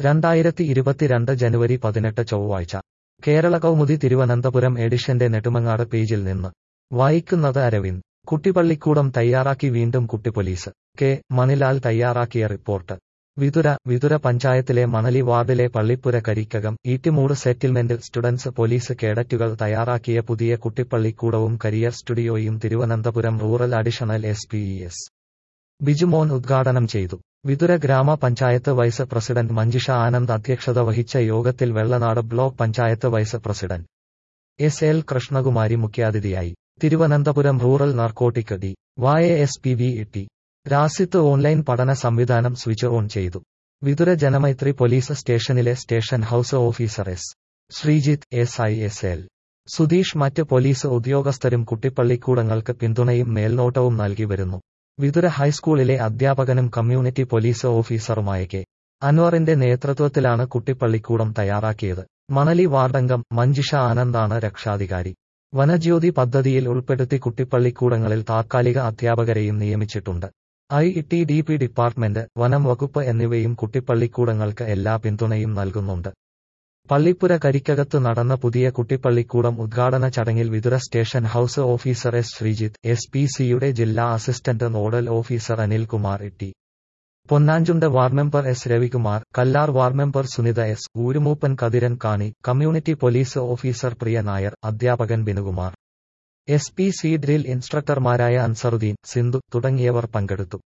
രണ്ടായിരത്തി ഇരുപത്തിരണ്ട് ജനുവരി പതിനെട്ട് ചൊവ്വാഴ്ച കേരള കൗമുദി തിരുവനന്തപുരം എഡിഷന്റെ നെടുമങ്ങാട് പേജിൽ നിന്ന് വായിക്കുന്നത് അരവിന്ദ് കുട്ടിപ്പള്ളിക്കൂടം തയ്യാറാക്കി വീണ്ടും കുട്ടിപ്പോലീസ് കെ മണിലാൽ തയ്യാറാക്കിയ റിപ്പോർട്ട് വിതുര വിതുര പഞ്ചായത്തിലെ മണലി വാർഡിലെ പള്ളിപ്പുര കരിക്കകം ഈട്ടിമൂട് സെറ്റിൽമെന്റിൽ സ്റ്റുഡൻസ് പോലീസ് കേഡറ്റുകൾ തയ്യാറാക്കിയ പുതിയ കുട്ടിപ്പള്ളിക്കൂടവും കരിയർ സ്റ്റുഡിയോയും Thiruvananthapuram rural additional S P S Bijumon ഉദ്ഘാടനം ചെയ്തു വിതുര ഗ്രാമപഞ്ചായത്ത് വൈസ് പ്രസിഡന്റ് മഞ്ജിഷ ആനന്ദ് അധ്യക്ഷത വഹിച്ച യോഗത്തിൽ Vellanad block panchayat vice president S L Krishnakumari മുഖ്യാതിഥിയായി Thiruvananthapuram rural narcotic D Y S P V T Rasith online പഠന സംവിധാനം സ്വിച്ച് ഓൺ ചെയ്തു വിതുര ജനമൈത്രി പോലീസ് സ്റ്റേഷനിലെ station house officer S Sreejith S I S L Sudheesh മറ്റ് പോലീസ് ഉദ്യോഗസ്ഥരും കുട്ടിപ്പള്ളിക്കൂടങ്ങൾക്ക് പിന്തുണയും മേൽനോട്ടവും നൽകി വരുന്നു വിതുര ഹൈസ്കൂളിലെ അധ്യാപകനും കമ്മ്യൂണിറ്റി പോലീസ് ഓഫീസറുമായ കെ അൻവറിന്റെ നേതൃത്വത്തിലാണ് കുട്ടിപ്പള്ളിക്കൂടം തയ്യാറാക്കിയത് മണലി വാർഡംഗം മഞ്ജിഷ ആനന്ദാണ് രക്ഷാധികാരി വനജ്യോതി പദ്ധതിയിൽ ഉൾപ്പെടുത്തി കുട്ടിപ്പള്ളിക്കൂടങ്ങളിൽ താത്കാലിക അധ്യാപകരെയും നിയമിച്ചിട്ടുണ്ട് I T D P department വനം വകുപ്പ് എന്നിവയും കുട്ടിപ്പള്ളിക്കൂടങ്ങൾക്ക് എല്ലാ പിന്തുണയും നൽകുന്നുണ്ട് പള്ളിപ്പുര കരിക്കകത്ത് നടന്ന പുതിയ കുട്ടിപ്പള്ളിക്കൂടം ഉദ്ഘാടന ചടങ്ങിൽ Vithura station house officer S Sreejith S P സിയുടെ ജില്ലാ assistant nodal officer Anilkumar T Ponnanchundu ward member S Ravikumar Kallar ward member Sunitha S ഊരുമൂപ്പൻ Kathiran Kani community police officer Priya Nair അധ്യാപകൻ Binukumar S P C drill ഇൻസ്ട്രക്ടർമാരായ അൻസറുദ്ദീൻ സിന്ധു തുടങ്ങിയവർ പങ്കെടുത്തു